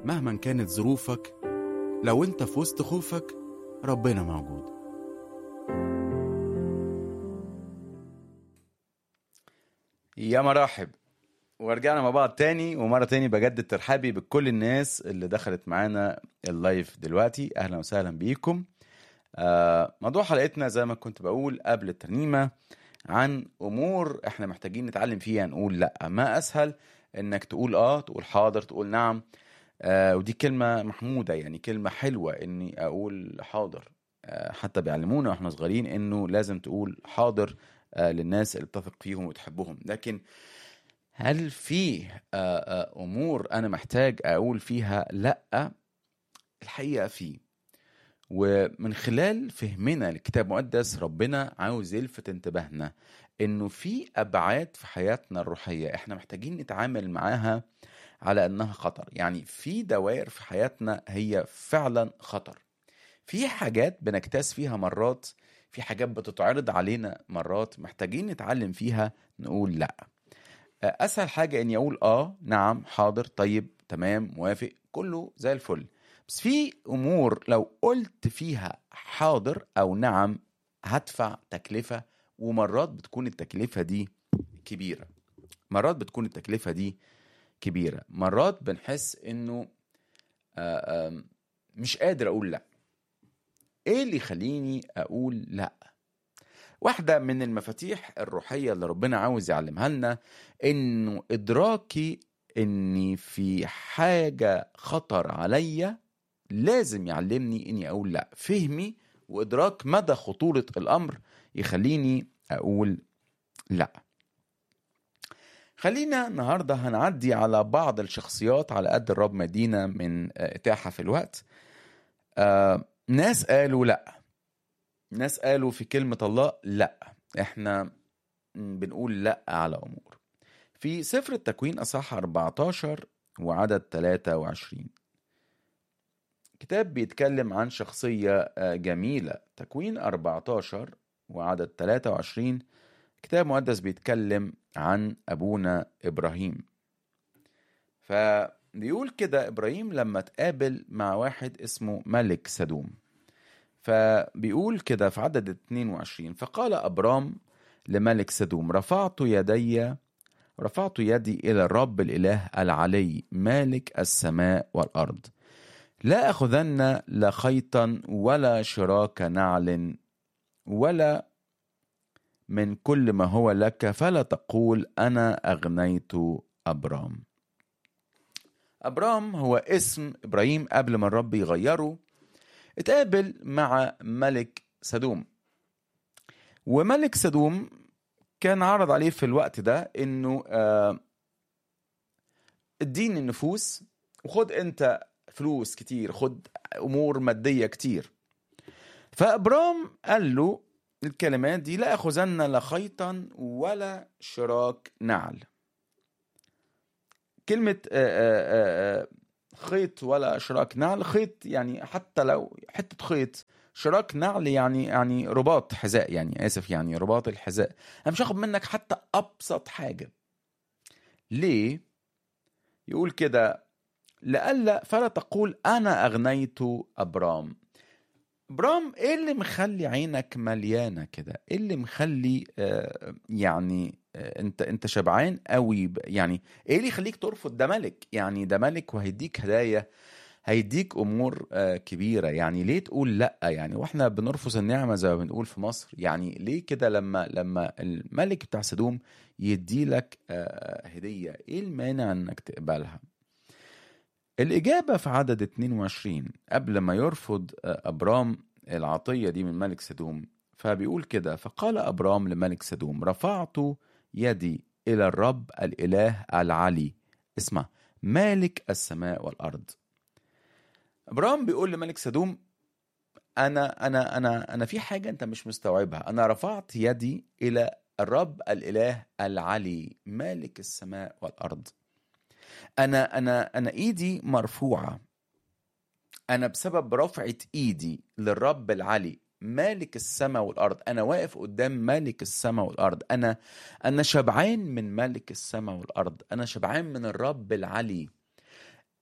مهما كانت ظروفك لو انت في وسط خوفك ربنا موجود يا مراحب ورجعنا مع بعض تاني ومرة تاني بجدد ترحابي بكل الناس اللي دخلت معانا اللايف دلوقتي أهلا وسهلا بيكم آه موضوع حلقتنا زي ما كنت بقول قبل الترنيمة عن أمور احنا محتاجين نتعلم فيها نقول لأ ما أسهل إنك تقول آه تقول حاضر تقول نعم آه ودي كلمة محمودة يعني كلمة حلوة إني أقول حاضر آه حتى بيعلمونا واحنا صغيرين إنه لازم تقول حاضر آه للناس اللي بتثق فيهم وتحبهم لكن هل في آه، آه، امور انا محتاج اقول فيها لا الحقيقه في ومن خلال فهمنا للكتاب المقدس ربنا عاوز يلفت انتباهنا انه في ابعاد في حياتنا الروحيه احنا محتاجين نتعامل معاها على انها خطر يعني في دوائر في حياتنا هي فعلا خطر في حاجات بنكتاز فيها مرات في حاجات بتتعرض علينا مرات محتاجين نتعلم فيها نقول لا اسهل حاجه اني اقول اه نعم حاضر طيب تمام موافق كله زي الفل بس في امور لو قلت فيها حاضر او نعم هدفع تكلفه ومرات بتكون التكلفه دي كبيره مرات بتكون التكلفه دي كبيره مرات بنحس انه آه، آم، مش قادر اقول لا ايه اللي يخليني اقول لا واحدة من المفاتيح الروحية اللي ربنا عاوز يعلمها لنا انه ادراكي اني في حاجة خطر عليا لازم يعلمني اني اقول لا فهمي وادراك مدى خطورة الامر يخليني اقول لا خلينا النهاردة هنعدي على بعض الشخصيات على قد الرب مدينة من آه، اتاحة في الوقت آه، ناس قالوا لا ناس قالوا في كلمة الله لا احنا بنقول لا على أمور في سفر التكوين أصح 14 وعدد 23 كتاب بيتكلم عن شخصية آه، جميلة تكوين 14 وعدد 23 كتاب مقدس بيتكلم عن أبونا إبراهيم فبيقول كده إبراهيم لما تقابل مع واحد اسمه ملك سدوم فبيقول كده في عدد 22 فقال أبرام لملك سدوم رفعت يدي رفعت يدي إلى الرب الإله العلي مالك السماء والأرض لا أخذن لا خيطا ولا شراك نعل ولا من كل ما هو لك فلا تقول أنا أغنيت أبرام أبرام هو اسم إبراهيم قبل ما الرب يغيره اتقابل مع ملك سدوم وملك سدوم كان عرض عليه في الوقت ده انه آه، اديني النفوس وخد انت فلوس كتير خد امور ماديه كتير فابرام قال له الكلمات دي لا اخذن لا خيطا ولا شراك نعل كلمه آه، آه، آه، خيط ولا شراك نعل خيط يعني حتى لو حته خيط شراك نعل يعني يعني رباط حذاء يعني اسف يعني رباط الحذاء انا مش هاخد منك حتى ابسط حاجه ليه يقول كده لئلا فلا تقول انا اغنيت ابرام ابرام ايه اللي مخلي عينك مليانه كده ايه اللي مخلي آه يعني آه انت انت شبعان قوي ب- يعني ايه اللي يخليك ترفض ده ملك يعني ده ملك وهيديك هدايا هيديك امور آه كبيره يعني ليه تقول لا يعني واحنا بنرفض النعمه زي ما بنقول في مصر يعني ليه كده لما لما الملك بتاع سدوم يديلك آه هديه ايه المانع انك تقبلها الإجابة في عدد 22 قبل ما يرفض آه، أبرام العطية دي من ملك سدوم فبيقول كده فقال أبرام لملك سدوم رفعت يدي إلى الرب الإله العلي اسمع مالك السماء والأرض أبرام بيقول لملك سدوم أنا أنا أنا أنا في حاجة أنت مش مستوعبها أنا رفعت يدي إلى الرب الإله العلي مالك السماء والأرض انا انا انا ايدي مرفوعه انا بسبب رفعه ايدي للرب العلي مالك السماء والارض انا واقف قدام مالك السماء والارض انا انا شبعان من مالك السماء والارض انا شبعان من الرب العلي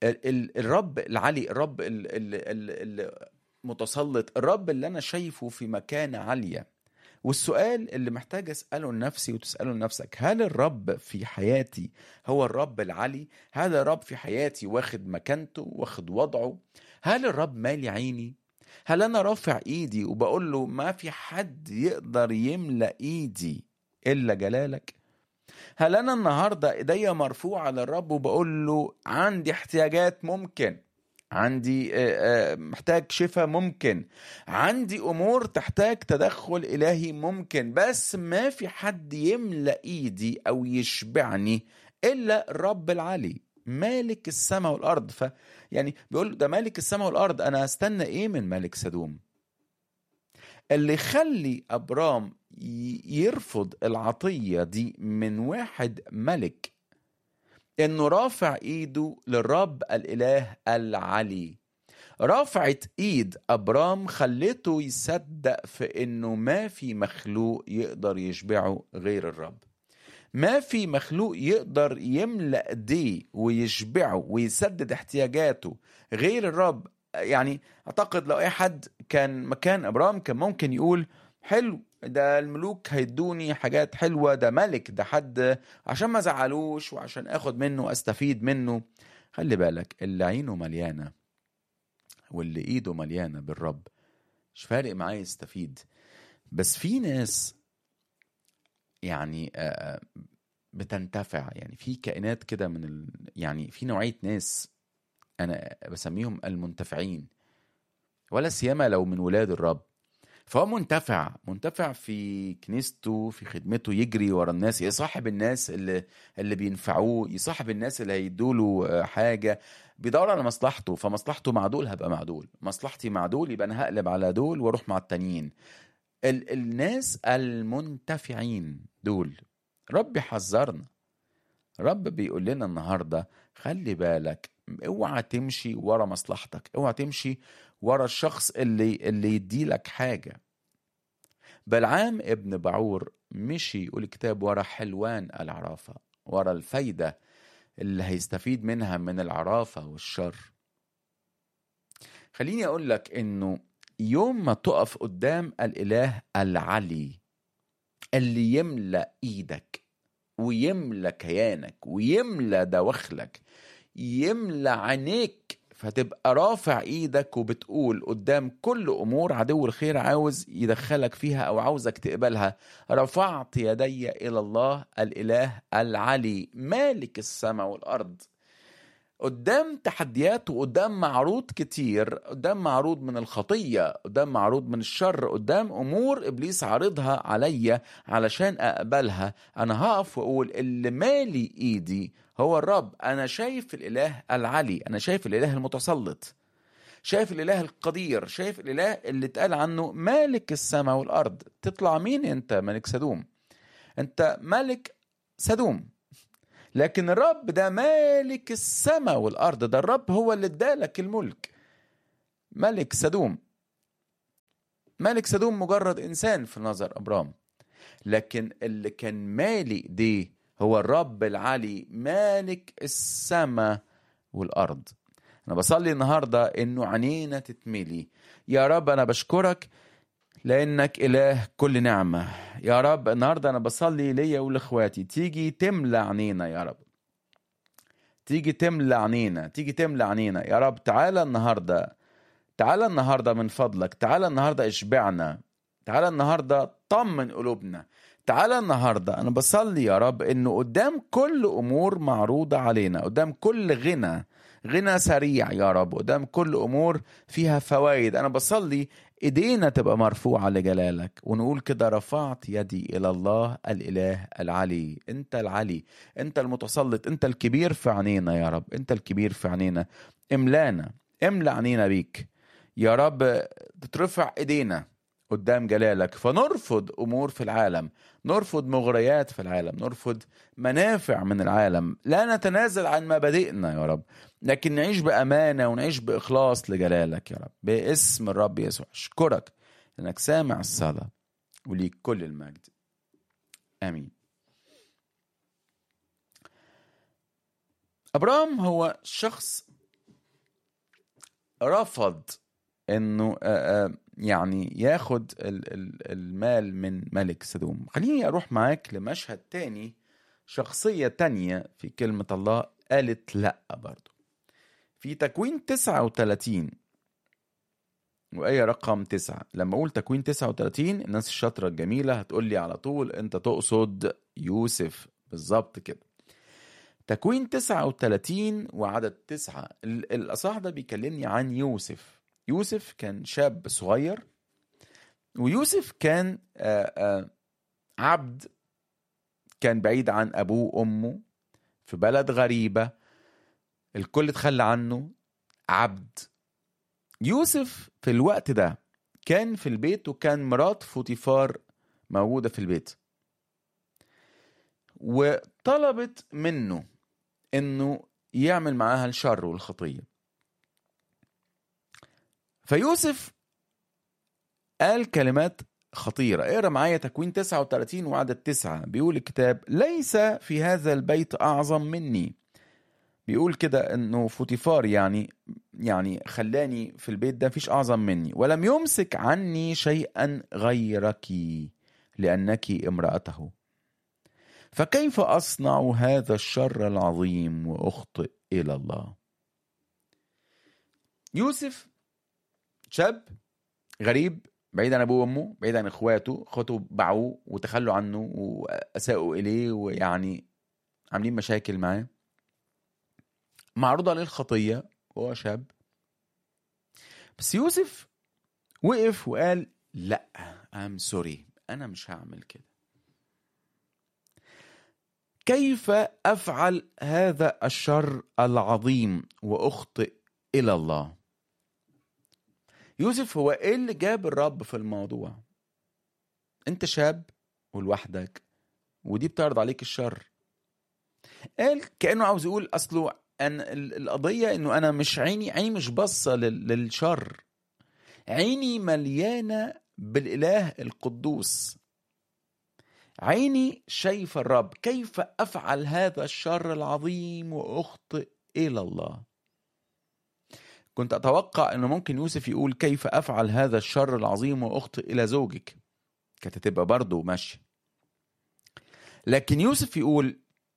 ال- ال- الرب العلي الرب ال- ال- ال- المتسلط الرب اللي انا شايفه في مكانة عالية والسؤال اللي محتاج اساله لنفسي وتساله لنفسك هل الرب في حياتي هو الرب العلي هل الرب في حياتي واخد مكانته واخد وضعه هل الرب مالي عيني هل انا رافع ايدي وبقول له ما في حد يقدر يملا ايدي الا جلالك هل انا النهارده ايديا مرفوعه للرب وبقول له عندي احتياجات ممكن عندي آه، آه، محتاج شفاء ممكن عندي امور تحتاج تدخل الهي ممكن بس ما في حد يملا ايدي او يشبعني الا الرب العلي مالك السماء والارض ف يعني بيقول ده مالك السماء والارض انا هستنى ايه من ملك سدوم اللي يخلي ابرام ي- يرفض العطيه دي من واحد ملك انه رافع ايده للرب الاله العلي رفعت ايد ابرام خلته يصدق في انه ما في مخلوق يقدر يشبعه غير الرب ما في مخلوق يقدر يملأ ايديه ويشبعه ويسدد احتياجاته غير الرب يعني اعتقد لو اي حد كان مكان ابرام كان ممكن يقول حلو ده الملوك هيدوني حاجات حلوة ده ملك ده حد عشان ما زعلوش وعشان اخد منه استفيد منه خلي بالك اللي عينه مليانة واللي ايده مليانة بالرب مش فارق معاه يستفيد بس في ناس يعني آه، بتنتفع يعني في كائنات كده من ال... يعني في نوعية ناس انا بسميهم المنتفعين ولا سيما لو من ولاد الرب فهو منتفع منتفع في كنيسته في خدمته يجري ورا الناس يصاحب الناس اللي اللي بينفعوه يصاحب الناس اللي هيدوله آه، حاجه بيدور على مصلحته فمصلحته مع دول هبقى مع دول مصلحتي مع دول يبقى انا هقلب على دول واروح مع التانيين ال الناس المنتفعين دول رب حذرنا رب بيقول لنا النهارده خلي بالك اوعى تمشي ورا مصلحتك اوعى تمشي ورا الشخص اللي اللي يديلك حاجه بلعام ابن بعور مشي يقول الكتاب ورا حلوان العرافه ورا الفايده اللي هيستفيد منها من العرافه والشر خليني اقول لك انه يوم ما تقف قدام الاله العلي اللي يملا ايدك ويملى كيانك ويملى دواخلك يملى عينيك فتبقى رافع ايدك وبتقول قدام كل امور عدو الخير عاوز يدخلك فيها او عاوزك تقبلها رفعت يدي الى الله الاله العلي مالك السماء والارض قدام تحديات وقدام معروض كتير قدام معروض من الخطية قدام معروض من الشر قدام أمور إبليس عارضها عليا علشان أقبلها أنا هقف وأقول اللي مالي إيدي هو الرب أنا شايف الإله العلي أنا شايف الإله المتسلط شايف الإله القدير شايف الإله اللي اتقال عنه مالك السماء والأرض تطلع مين أنت ملك سدوم أنت ملك سدوم لكن الرب ده مالك السماء والارض ده الرب هو اللي ادالك الملك ملك سدوم ملك سدوم مجرد انسان في نظر ابرام لكن اللي كان مالي دي هو الرب العلي مالك السماء والارض انا بصلي النهارده انه عينينا تتملي يا رب انا بشكرك لانك اله كل نعمه يا رب النهارده انا بصلي ليا ولاخواتي تيجي تملى عينينا يا رب تيجي تملى عينينا تيجي تملى عينينا يا رب تعالى النهارده تعالى النهارده من فضلك تعالى النهارده اشبعنا تعالى النهارده طمن قلوبنا تعالى النهارده انا بصلي يا رب انه قدام كل امور معروضه علينا قدام كل غنى غنى سريع يا رب قدام كل امور فيها فوائد انا بصلي ايدينا تبقى مرفوعه لجلالك ونقول كده رفعت يدي الى الله الاله العلي انت العلي انت المتسلط انت الكبير في عينينا يا رب انت الكبير في عينينا املانا املا عينينا بيك يا رب تترفع ايدينا قدام جلالك فنرفض امور في العالم نرفض مغريات في العالم نرفض منافع من العالم لا نتنازل عن مبادئنا يا رب لكن نعيش بامانه ونعيش باخلاص لجلالك يا رب باسم الرب يسوع اشكرك انك سامع الصلاه وليك كل المجد امين ابرام هو شخص رفض انه آه، آه، يعني ياخد ال- ال- المال من ملك سدوم خليني اروح معاك لمشهد تاني شخصية تانية في كلمة الله قالت لا برضو في تكوين 39 وآية رقم تسعة لما أقول تكوين 39 الناس الشاطرة الجميلة هتقول لي على طول أنت تقصد يوسف بالظبط كده تكوين 39 وعدد تسعة ال- الأصح ده بيكلمني عن يوسف يوسف كان شاب صغير ويوسف كان آه، آه، عبد كان بعيد عن أبوه وأمه في بلد غريبة الكل اتخلى عنه عبد يوسف في الوقت ده كان في البيت وكان مرات فوتيفار موجودة في البيت وطلبت منه انه يعمل معاها الشر والخطية فيوسف قال كلمات خطيرة اقرا معايا تكوين 39 وعدد 9 بيقول الكتاب ليس في هذا البيت أعظم مني بيقول كده انه فوتيفار يعني يعني خلاني في البيت ده مفيش اعظم مني ولم يمسك عني شيئا غيرك لانك امراته فكيف اصنع هذا الشر العظيم واخطئ الى الله يوسف شاب غريب بعيد عن ابوه وامه بعيد عن اخواته اخواته باعوه وتخلوا عنه واساءوا اليه ويعني عاملين مشاكل معاه معروض عليه الخطية وهو شاب بس يوسف وقف وقال لا ام سوري انا مش هعمل كده كيف افعل هذا الشر العظيم واخطئ الى الله يوسف هو ايه اللي جاب الرب في الموضوع انت شاب ولوحدك ودي بتعرض عليك الشر قال كانه عاوز يقول اصله ان ال- القضيه انه انا مش عيني عيني مش باصه لل- للشر عيني مليانه بالاله القدوس عيني شايفه الرب كيف افعل هذا الشر العظيم واخطئ الى الله كنت اتوقع انه ممكن يوسف يقول كيف افعل هذا الشر العظيم واخطئ الى زوجك كانت هتبقى برضه ماشيه لكن يوسف يقول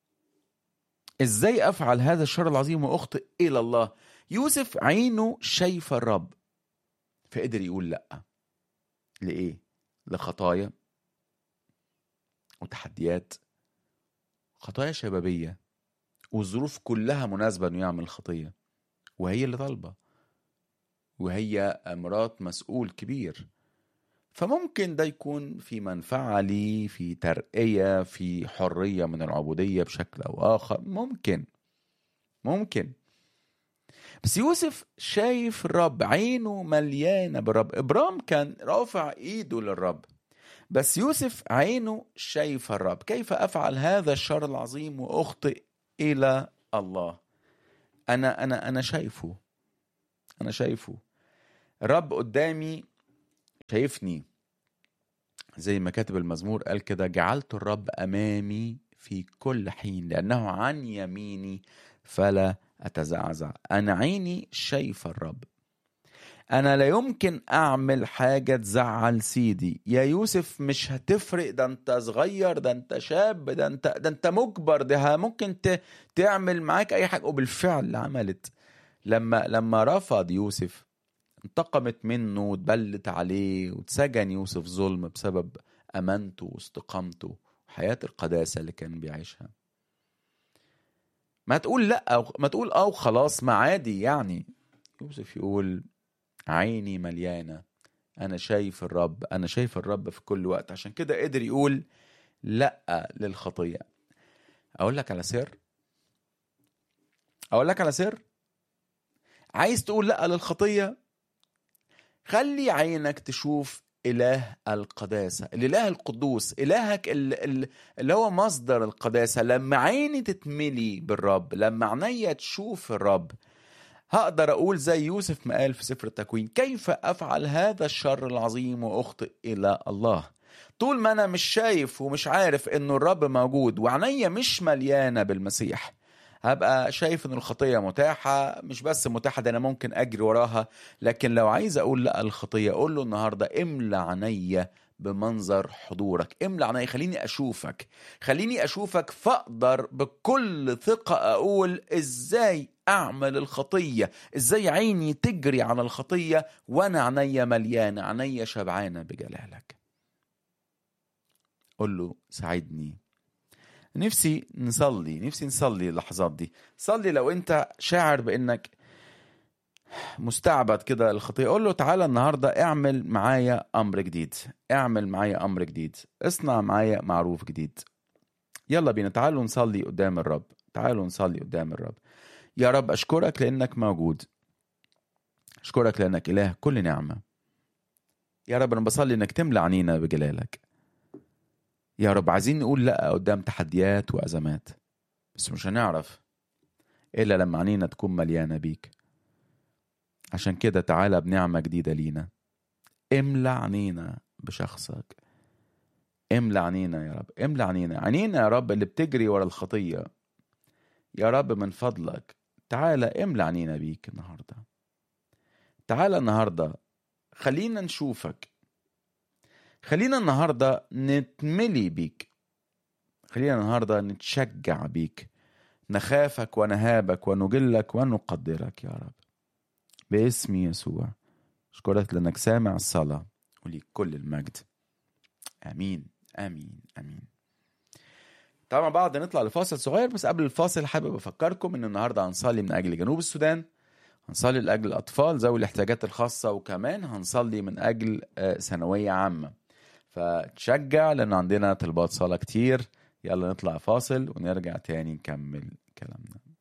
ازاي افعل هذا الشر العظيم واخطئ الى الله يوسف عينه شايفه الرب فقدر يقول لا لايه لخطايا وتحديات خطايا شبابيه والظروف كلها مناسبه انه يعمل خطيه وهي اللي طالبه وهي مرات مسؤول كبير فممكن ده يكون في منفعة لي في ترقية في حرية من العبودية بشكل أو آخر ممكن ممكن بس يوسف شايف الرب عينه مليانة بالرب إبرام كان رافع إيده للرب بس يوسف عينه شايف الرب كيف أفعل هذا الشر العظيم وأخطئ إلى الله أنا أنا أنا شايفه أنا شايفه الرب قدامي شايفني زي ما كاتب المزمور قال كده جعلت الرب امامي في كل حين لانه عن يميني فلا اتزعزع انا عيني شايفه الرب انا لا يمكن اعمل حاجه تزعل سيدي يا يوسف مش هتفرق ده انت صغير ده انت شاب ده انت ده انت مجبر ده ممكن ت... تعمل معاك اي حاجه وبالفعل عملت لما لما رفض يوسف انتقمت منه واتبلت عليه واتسجن يوسف ظلم بسبب امانته واستقامته وحياه القداسه اللي كان بيعيشها ما تقول لا أو ما تقول اه خلاص ما عادي يعني يوسف يقول عيني مليانه انا شايف الرب انا شايف الرب في كل وقت عشان كده قدر يقول لا للخطيه اقول لك على سر اقول لك على سر عايز تقول لا للخطيه خلي عينك تشوف إله القداسة الإله القدوس إلهك ال- اللي هو مصدر القداسة لما عيني تتملي بالرب لما عينيا تشوف الرب هقدر أقول زي يوسف ما قال في سفر التكوين كيف أفعل هذا الشر العظيم وأخطئ إلى الله طول ما أنا مش شايف ومش عارف إنه الرب موجود وعينيا مش مليانة بالمسيح هبقى شايف ان الخطيه متاحه مش بس متاحه ده انا ممكن اجري وراها لكن لو عايز اقول لا الخطيه اقول له النهارده املى عينيا بمنظر حضورك املى عينيا خليني اشوفك خليني اشوفك فاقدر بكل ثقه اقول ازاي اعمل الخطيه ازاي عيني تجري على الخطيه وانا عينيا مليانه عينيا شبعانه بجلالك قول له ساعدني نفسي نصلي نفسي نصلي اللحظات دي صلي لو انت شاعر بانك مستعبد كده الخطيه قول له تعالى النهارده اعمل معايا امر جديد اعمل معايا امر جديد اصنع معايا معروف جديد يلا بينا تعالوا نصلي قدام الرب تعالوا نصلي قدام الرب يا رب اشكرك لانك موجود اشكرك لانك اله كل نعمه يا رب انا بصلي انك تملى عنينا بجلالك يا رب عايزين نقول لا قدام تحديات وازمات بس مش هنعرف الا لما عنينا تكون مليانه بيك عشان كده تعالى بنعمه جديده لينا املى عنينا بشخصك املى عنينا يا رب املى عنينا عنينا يا رب اللي بتجري ورا الخطيه يا رب من فضلك تعالى املى عنينا بيك النهارده تعالى النهارده خلينا نشوفك خلينا النهارده نتملي بيك خلينا النهارده نتشجع بيك نخافك ونهابك ونجلك ونقدرك يا رب باسم يسوع اشكرك لانك سامع الصلاه وليك كل المجد امين امين امين طبعا بعد نطلع لفاصل صغير بس قبل الفاصل حابب افكركم ان النهارده هنصلي من اجل جنوب السودان هنصلي لاجل الاطفال ذوي الاحتياجات الخاصه وكمان هنصلي من اجل آه، ثانويه عامه فتشجع لان عندنا طلبات صلاه كتير يلا نطلع فاصل ونرجع تاني نكمل كلامنا